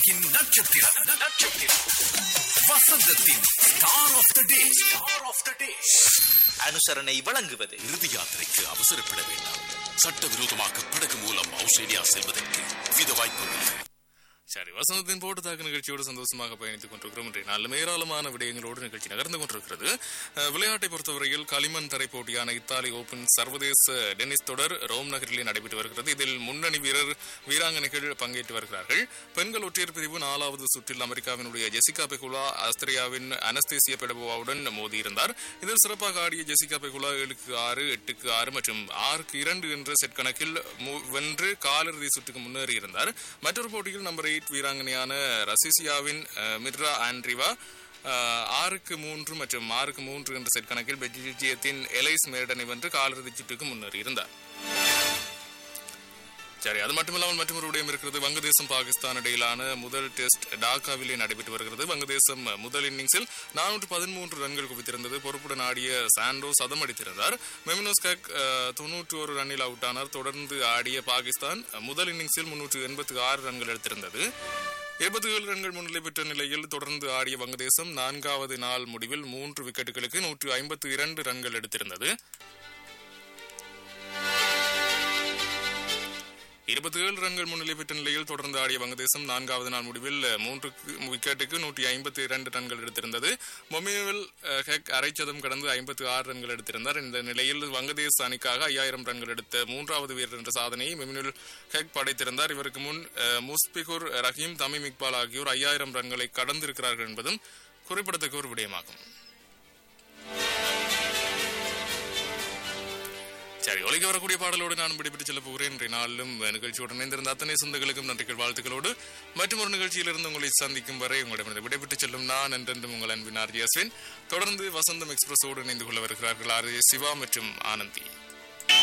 உலகின் நட்சத்திரம் நட்சத்திரம் வசந்தத்தின் star of the day star of the day அனுசரணை வழங்குவது இறுதி யாத்திரைக்கு அவசரப்பட வேண்டாம் சட்டவிரோதமாக படகு மூலம் ஆஸ்திரேலியா செல்வதற்கு வித வாய்ப்புகள் சரி வசந்தத்தின் போட்டு தாக்கு நிகழ்ச்சியோடு சந்தோஷமாக பயணித்துக் கொண்டிருக்கிறோம் இன்றைய நாளிலும் ஏராளமான விடயங்களோடு நிகழ்ச்சி நகர்ந்து கொண்டிருக்கிறது அஹ், விளையாட்டை பொறுத்தவரையில் களிமண் தரை போட்டியான இத்தாலி ஓபன் சர்வதேச டென்னிஸ் தொடர் ரோம் நகரிலே நடைபெற்று வருகிறது இதில் முன்னணி வீரர் வீராங்கனைகள் பங்கேற்று வருகிறார்கள் பெண்கள் ஒற்றையர் பிரிவு நாலாவது சுற்றில் அமெரிக்காவினுடைய ஜெசிகா பெகுலா ஆஸ்திரேலியாவின் அனஸ்தேசியா பெடபோவாவுடன் மோதியிருந்தார் இதில் சிறப்பாக ஆடிய ஜெசிகா பெகுலா ஏழுக்கு ஆறு எட்டுக்கு ஆறு மற்றும் ஆறுக்கு இரண்டு என்ற செட் கணக்கில் மு- வென்று காலிறுதி சுற்றுக்கு முன்னேறியிருந்தார் மற்றொரு போட்டியில் நம்பர் எயிட் வீராங்கனையான ரசிசியாவின் அஹ், மிர்ரா ஆண்ட்ரிவா அஹ், ஆறுக்கு மூன்று மற்றும் ஆறுக்கு மூன்று என்ற செட் கணக்கில் பெல்ஜியத்தின் எலைஸ் மேடனை வென்று காலிறுதி சுற்றுக்கு முன்னேறியிருந்தார் சரி அது மட்டுமில்லாமல் மற்றொரு விடயம் இருக்கிறது வங்கதேசம் பாகிஸ்தான் இடையிலான முதல் டெஸ்ட் டாக்காவிலே நடைபெற்று வருகிறது வங்கதேசம் முதல் இன்னிங்ஸில் நானூற்று பதிமூன்று ரன்கள் குவித்திருந்தது பொறுப்புடன் ஆடிய சாண்டோ சதம் அடித்திருந்தார் மெமினோஸ் கக் தொன்னூற்றி ஒரு ரன்னில் அவுட் ஆனார் தொடர்ந்து ஆடிய பாகிஸ்தான் முதல் இன்னிங்ஸில் முன்னூற்று எண்பத்தி ஆறு ரன்கள் எடுத்திருந்தது இருபத்தி ஏழு ரன்கள் முன்னிலை பெற்ற நிலையில் தொடர்ந்து ஆடிய வங்கதேசம் நான்காவது நாள் முடிவில் மூன்று விக்கெட்டுகளுக்கு நூற்று ஐம்பத்தி இரண்டு ரன்கள் எடுத்திருந்தது இருபத்தி ஏழு ரன்கள் முன்னிலை பெற்ற நிலையில் தொடர்ந்து ஆடிய வங்கதேசம் நான்காவது நாள் முடிவில் அஹ், மூன்று விக்கெட்டுக்கு நூற்றி ஐம்பத்தி இரண்டு ரன்கள் எடுத்திருந்தது மொமினுவில் அஹ், ஹெக் அரைச்சதம் கடந்து ஐம்பத்தி ஆறு ரன்கள் எடுத்திருந்தார் இந்த நிலையில் வங்கதேச அணிக்காக ஐயாயிரம் ரன்கள் எடுத்த மூன்றாவது வீரர் என்ற சாதனையை மெமினுல் ஹெக் படைத்திருந்தார் இவருக்கு முன் அஹ், முஸ்பிகுர் ரஹீம் தமிம் இக்பால் ஆகியோர் ஐயாயிரம் ரன்களை கடந்திருக்கிறார்கள் என்பதும் குறிப்பிடத்தக்க ஒரு விடயமாகும் சரி ஒலிக்க வரக்கூடிய பாடலோடு நான் விடைபெற்று செல்ல போகிறேன் இன்றைய நாளிலும் நிகழ்ச்சியோடு இணைந்திருந்த அத்தனை சொந்தங்களுக்கும் நன்றிகள் வாழ்த்துக்களோடு மற்றும் ஒரு நிகழ்ச்சியிலிருந்து உங்களை சந்திக்கும் வரை உங்களிடமிருந்து விடைபெற்று செல்லும் நான் என்றென்றும் உங்கள் அன்பின் ஆர்ஜி அஸ்வின் தொடர்ந்து வசந்தம் எக்ஸ்பிரஸோடு இணைந்து கொள்ள வருகிறார்கள் ஆர் ஜே சிவா மற்றும் ஆனந்தி